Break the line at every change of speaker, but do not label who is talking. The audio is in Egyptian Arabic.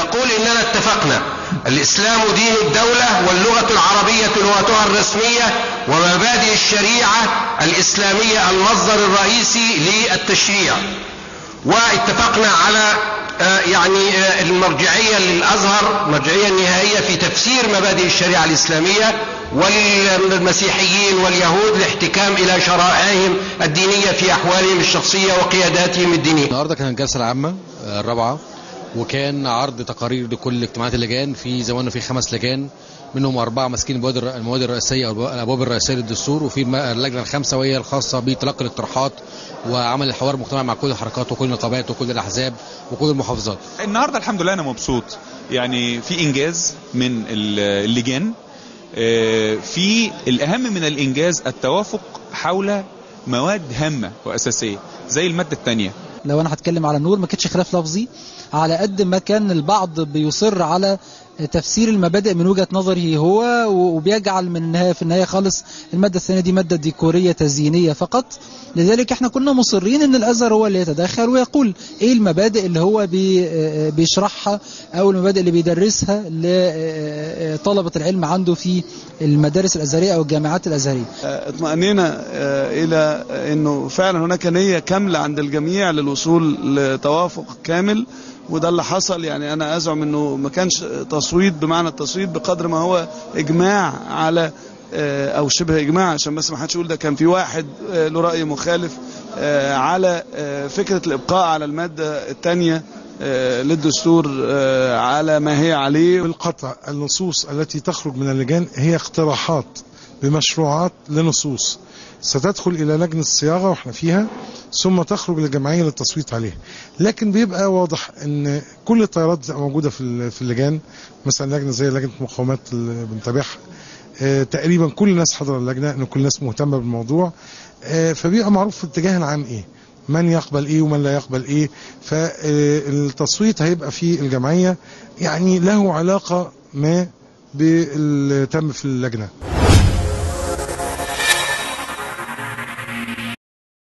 نقول إننا اتفقنا الإسلام دين الدولة واللغة العربية لغتها الرسمية ومبادئ الشريعة الإسلامية المصدر الرئيسي للتشريع واتفقنا على يعني المرجعية للأزهر المرجعية النهائية في تفسير مبادئ الشريعة الإسلامية والمسيحيين واليهود الاحتكام إلى شرائعهم الدينية في أحوالهم الشخصية وقياداتهم الدينية
النهارده كانت الجلسة العامة الرابعة وكان عرض تقارير لكل اجتماعات اللجان في زمانه في خمس لجان منهم أربعة ماسكين المواد المواد الرئيسية أو الأبواب الرئيسية للدستور وفي اللجنة الخامسة وهي الخاصة بتلقي الاقتراحات وعمل الحوار المجتمعي مع كل الحركات وكل النقابات وكل الأحزاب وكل المحافظات.
النهارده الحمد لله أنا مبسوط يعني في إنجاز من اللجان في الأهم من الإنجاز التوافق حول مواد هامة وأساسية زي المادة الثانية
لو انا هتكلم على النور ما كانش خلاف لفظي على قد ما كان البعض بيصر على تفسير المبادئ من وجهة نظره هو وبيجعل من النهاية في النهاية خالص المادة الثانية دي مادة ديكورية تزيينية فقط لذلك احنا كنا مصرين ان الازهر هو اللي يتدخل ويقول ايه المبادئ اللي هو بي بيشرحها او المبادئ اللي بيدرسها لطلبة العلم عنده في المدارس الازهرية او الجامعات الازهرية
اطمأنينا الى انه فعلا هناك نية كاملة عند الجميع للوصول لتوافق كامل وده اللي حصل يعني انا ازعم انه ما كانش تصويت بمعنى التصويت بقدر ما هو اجماع على او شبه اجماع عشان بس ما حدش يقول ده كان في واحد له راي مخالف على فكره الابقاء على الماده الثانيه للدستور على ما هي عليه
بالقطع النصوص التي تخرج من اللجان هي اقتراحات بمشروعات لنصوص ستدخل إلى لجنة الصياغة وإحنا فيها ثم تخرج للجمعية للتصويت عليها لكن بيبقى واضح أن كل التيارات بتبقى موجودة في اللجان مثلا لجنة زي لجنة المقاومات اللي بنتابعها آه تقريبا كل الناس حضر اللجنة أن كل الناس مهتمة بالموضوع آه فبيبقى معروف في الاتجاه العام إيه من يقبل ايه ومن لا يقبل ايه فالتصويت هيبقى في الجمعيه يعني له علاقه ما باللي تم في اللجنه